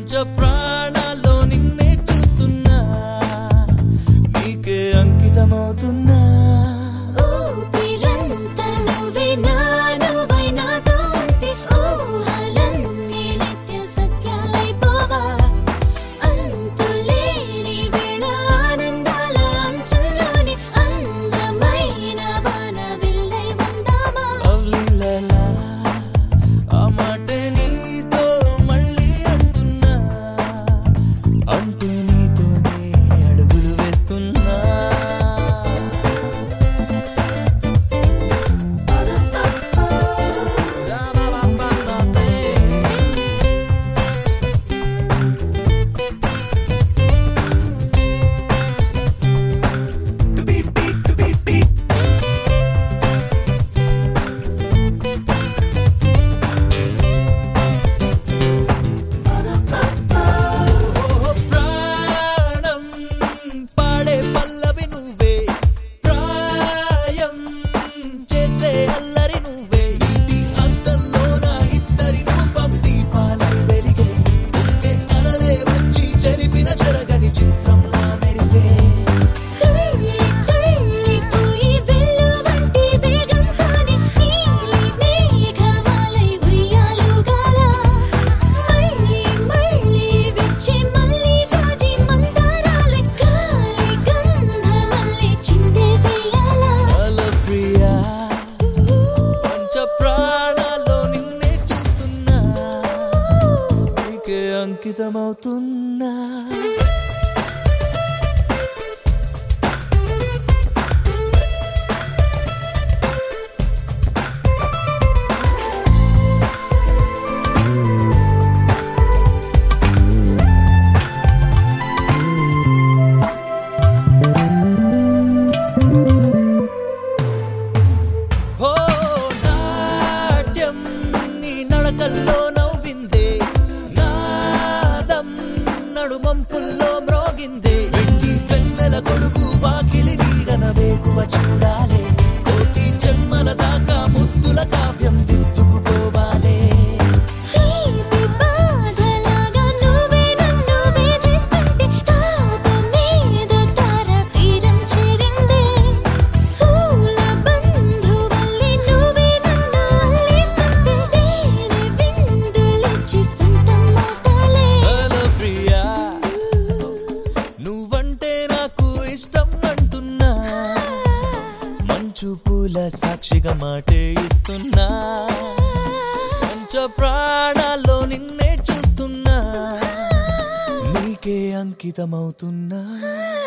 పంచ ప్రాణాల్లో నిన్నే చూస్తున్నా నీకే అంకితమవుతున్నా ఊపిరంతా నువ్వే నా నువ్వై నాతో ఉంటే ఊహలన్నీ నిత్య సత్యాలైపోవా అంతులేని వేళ ఆనందాల అంచుల్లోని అందమైన వాన విల్లై ఉందామా అవలీలలా ఆ మాటే నీతో మళ్ళీ అంటున్నా అంటూ నీతోనే అడుగులు వేస్తున్నా ఓ ప్రాణం పాడే పల్లవి నువ్వే ప్రాయం చేసే అల్లరి నువ్వే ఇంటి అంతంలో నా ఇద్దరి రూపం దీపాలై వెలిగే ఒకే అలలే వచ్చి చెరిపిన చెరగని చిత్రంలా మెరిసే తుళ్ళి తుళ్ళిపోయి వెల్లువంటి వేగంతోనే నీలి మేఘమాలై ఉయ్యాలుగాల మళ్ళీ మళ్ళీ విచ్చే మళ్ళీ జాజి మందారాలే గాలి గంధమల్లే చిందే వేయాలా హలో ప్రియా పంచ ప్రాణాల్లో నిన్నే చూస్తున్నా నీకే అంకితమవుతున్నా ఓ నాట్యం నీ నడకల్లో నవ్విందే నాదం నడుమంపుల్లో మ్రోగిందే వెండి వెన్నెల కొడుకు వాకిలి నీడన వేకువ చూడాలే కోటి జన్మల దాకా ముద్దుల కావ్యం దిద్దుకుపోవాలే తీపి బాధలాగా నువ్వే నన్ను వేధిస్తుంటే తాపం మీద తార తీరం చేరిందే పూల బంధువల్లి నువ్వే నన్ను అల్లిస్తుంటే తేనె విందులిచ్చి సొంతం అవుతాలే హలో ప్రియా నువ్వంటే నాకు ఇష్టం అంటున్నా మంచు పూల సాక్షిగా మాటే ఇస్తున్నా పంచ ప్రాణాల్లో నిన్నే చూస్తున్నా నీకే అంకితమవుతున్నా